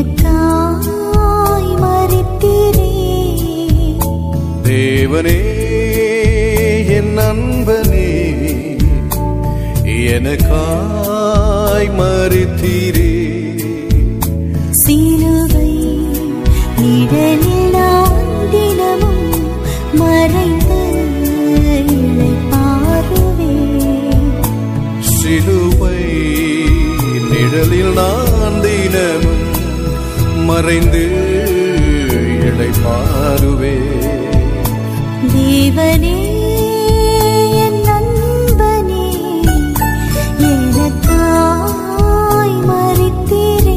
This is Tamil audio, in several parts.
எனக்காய் மறித்தீரே தேவனே என் நண்பனே எனக்காய் மறித்தீரே சிலுவை நிழலில் நான் தினமும் மறைந்து இளைப்பாறுவேன் சிலுவை நிழலில் நான் தினமும் மறைந்து இளைப்பாருவே தேவனே என் நண்பனே எனக்காய் மறித்தீரே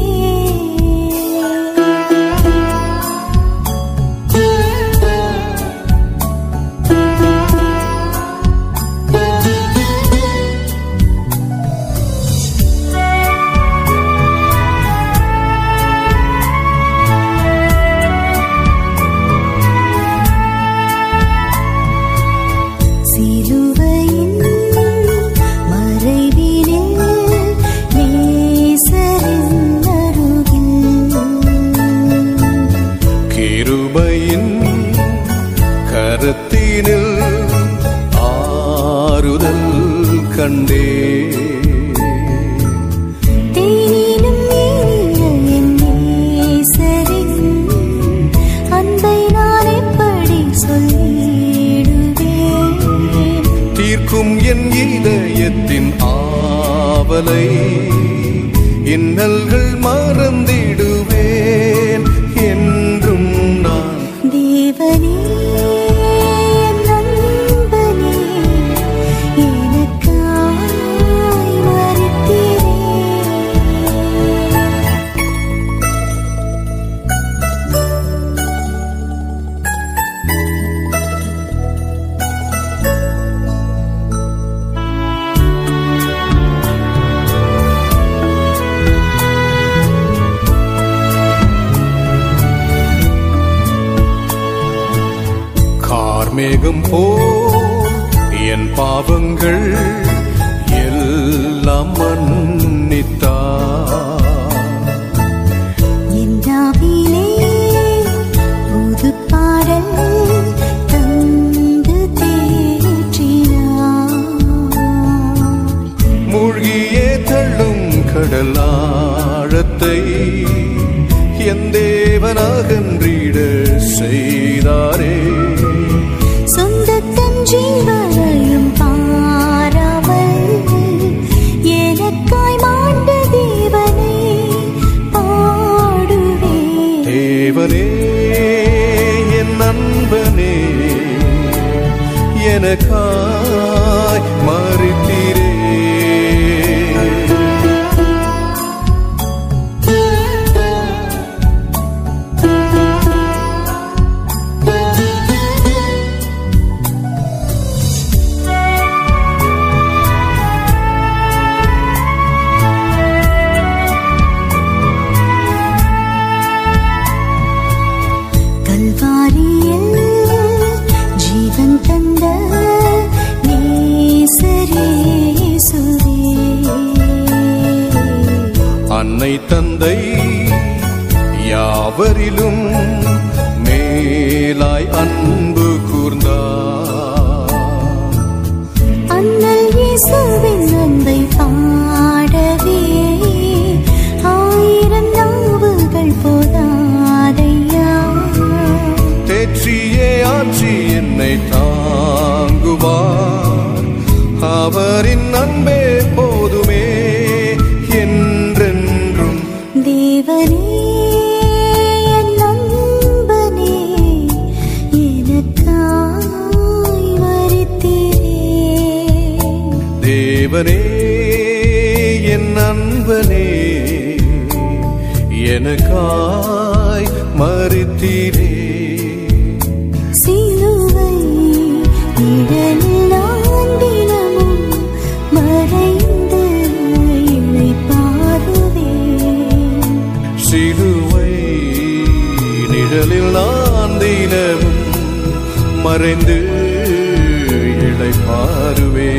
சிலுவையின் மறைவினில் நேசரின் அருகில் கிருபையின் கரத்தினில் ஆறுதல் கண்டே தேனினும் இனிய என் நேசரின் அன்பை நான் எப்படி சொல்லிடுவேன் தீர்க்கும் என் இதயத்தின் ஆவலை இன்னல்கள் மறந்திடுவேன் என்றும் நான் தேவனே என் நண்பனே எனக்காய் மறித்தீரே கார்மேகம் போ என் பாவங்கள் எல்லாம் மன்னித்தார் என்றாவிலே புது பாடல் தந்து தேற்றினார் மூழ்கியே தள்ளும் கடலாழத்தை என் தேவனாகன்றிட செய்தாரே சொந்த தன் ஜீவனையும் பாராமல் எனக்காய் மாண்ட தேவனை பாடுவேன் தேவனே என் நண்பனே எனக்காய் மறித்தீரே கல்வாரியில் ஜீவன் தந்த நேசரேசுவே அன்னை தந்தை யாவரிலும் மேலாய் அன்பு கூர்ந்தார் அண்ணல் இயேசுவின் அன்பை பாடவே ஆயிரம் நாவுகள் போதாதையா தேற்றியே ஆற்றி என்னை தாங்குவார் அவரின் அன்பே போதுமே என்றென்றும் தேவனே என் நண்பனே எனக்காய் மறித்தீரே தேவனே என் நண்பனே எனக்காய் மறித்தீரே சிலுவை நிழலில் நான் தினமும் மறைந்து இளைப்பாறுவேன். சிலுவை நிழலில் நான் தினமும் மறைந்து இளைப்பாருவே